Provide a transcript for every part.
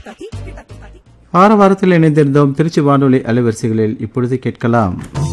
வார வாரத்தில் இணைந்திருந்தோம் திருச்சி வானொலி அலைவரிசைகளில் இப்பொழுது கேட்கலாம்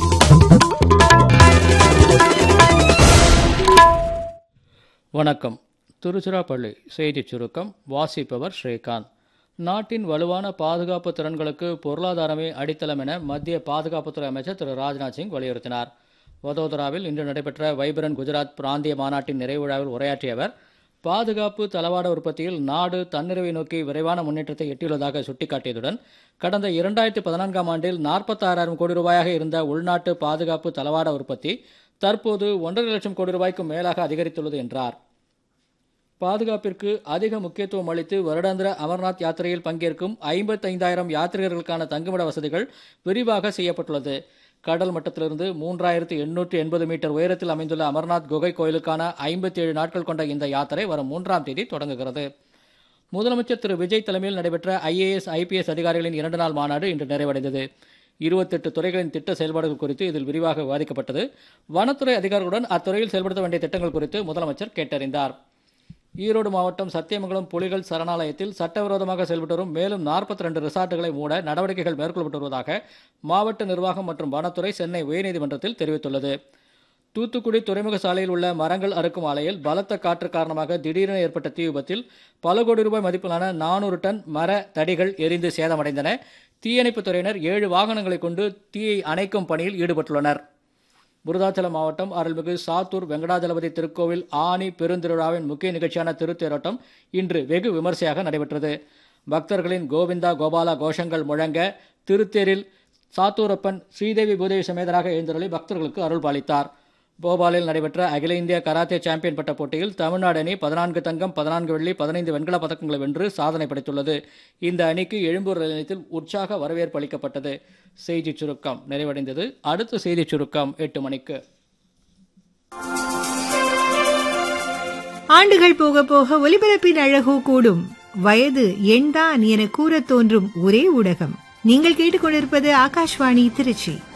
வணக்கம் திருச்சிராப்பள்ளி செய்திச் சுருக்கம் வாசிப்பவர் ஸ்ரீகாந்த் நாட்டின் வலுவான பாதுகாப்பு திறன்களுக்கு பொருளாதாரமே அடித்தளம் என மத்திய பாதுகாப்புத்துறை அமைச்சர் திரு ராஜ்நாத் சிங் வலியுறுத்தினார் வதோதராவில் இன்று நடைபெற்ற வைப்ரன் குஜராத் பிராந்திய மாநாட்டின் நிறைவு விழாவில் உரையாற்றிய அவர் பாதுகாப்பு தளவாட உற்பத்தியில் நாடு தன்னிறைவை நோக்கி விரைவான முன்னேற்றத்தை எட்டியுள்ளதாக சுட்டிக்காட்டியதுடன் கடந்த இரண்டாயிரத்தி பதினான்காம் ஆண்டில் நாற்பத்தாறாயிரம் கோடி ரூபாயாக இருந்த உள்நாட்டு பாதுகாப்பு தளவாட உற்பத்தி தற்போது ஒன்றரை லட்சம் கோடி ரூபாய்க்கும் மேலாக அதிகரித்துள்ளது என்றார் பாதுகாப்பிற்கு அதிக முக்கியத்துவம் அளித்து வருடாந்திர அமர்நாத் யாத்திரையில் பங்கேற்கும் ஐம்பத்தைந்தாயிரம் யாத்ரீகர்களுக்கான தங்குமிட வசதிகள் விரிவாக செய்யப்பட்டுள்ளது கடல் மட்டத்திலிருந்து மூன்றாயிரத்து எண்ணூற்று எண்பது மீட்டர் உயரத்தில் அமைந்துள்ள அமர்நாத் குகை கோயிலுக்கான ஐம்பத்தி ஏழு நாட்கள் கொண்ட இந்த யாத்திரை வரும் மூன்றாம் தேதி தொடங்குகிறது முதலமைச்சர் திரு விஜய் தலைமையில் நடைபெற்ற ஐஏஎஸ் ஐபிஎஸ் அதிகாரிகளின் இரண்டு நாள் மாநாடு இன்று நிறைவடைந்தது இருபத்தெட்டு துறைகளின் திட்ட செயல்பாடுகள் குறித்து இதில் விரிவாக விவாதிக்கப்பட்டது வனத்துறை அதிகாரிகளுடன் அத்துறையில் செயல்படுத்த வேண்டிய திட்டங்கள் குறித்து முதலமைச்சர் கேட்டறிந்தார் ஈரோடு மாவட்டம் சத்தியமங்கலம் புலிகள் சரணாலயத்தில் சட்டவிரோதமாக செயல்பட்டு வரும் மேலும் நாற்பத்தி ரெண்டு ரிசார்ட்டுகளை மூட நடவடிக்கைகள் மேற்கொள்ளப்பட்டு வருவதாக மாவட்ட நிர்வாகம் மற்றும் வனத்துறை சென்னை உயர்நீதிமன்றத்தில் தெரிவித்துள்ளது தூத்துக்குடி துறைமுக சாலையில் உள்ள மரங்கள் அறுக்கும் ஆலையில் பலத்த காற்று காரணமாக திடீரென ஏற்பட்ட தீ விபத்தில் பல கோடி ரூபாய் மதிப்பிலான நானூறு டன் மர தடிகள் எரிந்து சேதமடைந்தன தீயணைப்புத் துறையினர் ஏழு வாகனங்களை கொண்டு தீயை அணைக்கும் பணியில் ஈடுபட்டுள்ளனர் விருதாச்சலம் மாவட்டம் அருள்மிகு சாத்தூர் வெங்கடாஜலபதி திருக்கோவில் ஆனி பெருந்திருவிழாவின் முக்கிய நிகழ்ச்சியான திருத்தேரோட்டம் இன்று வெகு விமர்சையாக நடைபெற்றது பக்தர்களின் கோவிந்தா கோபாலா கோஷங்கள் முழங்க திருத்தேரில் சாத்தூரப்பன் ஸ்ரீதேவி பூதேவி சமேதராக எழுந்தருளி பக்தர்களுக்கு அருள் பாலித்தார் போபாலில் நடைபெற்ற அகில இந்திய கராத்தே சாம்பியன் பட்ட போட்டியில் தமிழ்நாடு அணி பதினான்கு தங்கம் பதினான்கு வெள்ளி பதினைந்து வெண்கல பதக்கங்களை வென்று சாதனை படைத்துள்ளது இந்த அணிக்கு எழும்பூர் நிலையத்தில் உற்சாக வரவேற்பு அளிக்கப்பட்டது செய்திச் சுருக்கம் நிறைவடைந்தது அடுத்த செய்திச் சுருக்கம் எட்டு மணிக்கு ஆண்டுகள் போக போக ஒலிபரப்பின் அழகோ கூடும் வயது எண்தான் என கூறத் தோன்றும் ஒரே ஊடகம் நீங்கள் கேட்டுக்கொண்டிருப்பது ஆகாஷ்வாணி திருச்சி